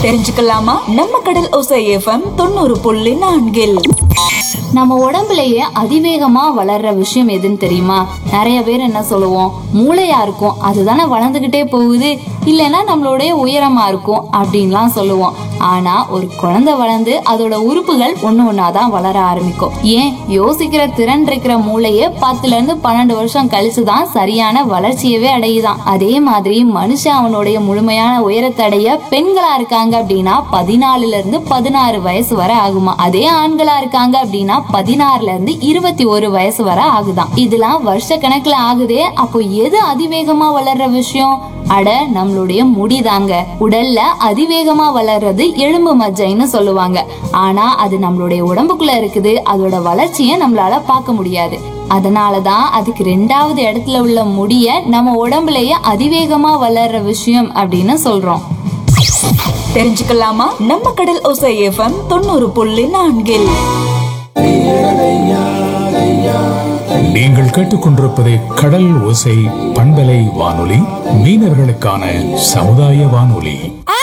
தெரிஞ்சுக்கலாமா நம்ம கடல் ஒசை எஃப்எம் தொண்ணூறு புள்ளி நான்கில் நம்ம உடம்புலயே அதிவேகமா வளர்ற விஷயம் எதுன்னு தெரியுமா நிறைய பேர் என்ன சொல்லுவோம் மூளையா இருக்கும் அதுதானே வளர்ந்துகிட்டே போகுது இல்லைன்னா நம்மளுடைய உயரமா இருக்கும் அப்படின்லாம் சொல்லுவோம் ஆனா ஒரு குழந்தை வளர்ந்து அதோட உறுப்புகள் ஒண்ணு ஒன்னாதான் வளர ஆரம்பிக்கும் ஏன் யோசிக்கிற திறன் இருக்கிற மூளையே பத்துல இருந்து பன்னெண்டு வருஷம் கழிச்சுதான் சரியான வளர்ச்சியவே அடையுதான் அதே மாதிரி மனுஷன் அவனுடைய முழுமையான உயரத்தை அடைய பெண்களா இருக்காங்க அப்படின்னா பதினாலுல இருந்து பதினாறு வயசு வரை ஆகுமா அதே ஆண்களா இருக்காங்க அப்படின்னா பதினாறுல இருந்து இருபத்தி ஒரு வயசு வரை ஆகுதாம் இதெல்லாம் வருஷ கணக்குல ஆகுதே அப்போ எது அதிவேகமா வளர்ற விஷயம் அட நம்மளுடைய முடிதாங்க உடல்ல அதிவேகமா வளர்றது எலும்பு மஜ்ஜைன்னு சொல்லுவாங்க ஆனா அது நம்மளுடைய உடம்புக்குள்ள இருக்குது அதோட வளர்ச்சியை நம்மளால பார்க்க முடியாது அதனாலதான் அதுக்கு ரெண்டாவது இடத்துல உள்ள முடிய நம்ம உடம்புலயே அதிவேகமா வளர்ற விஷயம் அப்படின்னு சொல்றோம் தெரிஞ்சுக்கலாமா நம்ம கடல் ஒசை எஃப்எம் தொண்ணூறு புள்ளி நான்கில் நீங்கள் கேட்டுக்கொண்டிருப்பது கடல் ஓசை பண்பலை வானொலி மீனவர்களுக்கான சமுதாய வானொலி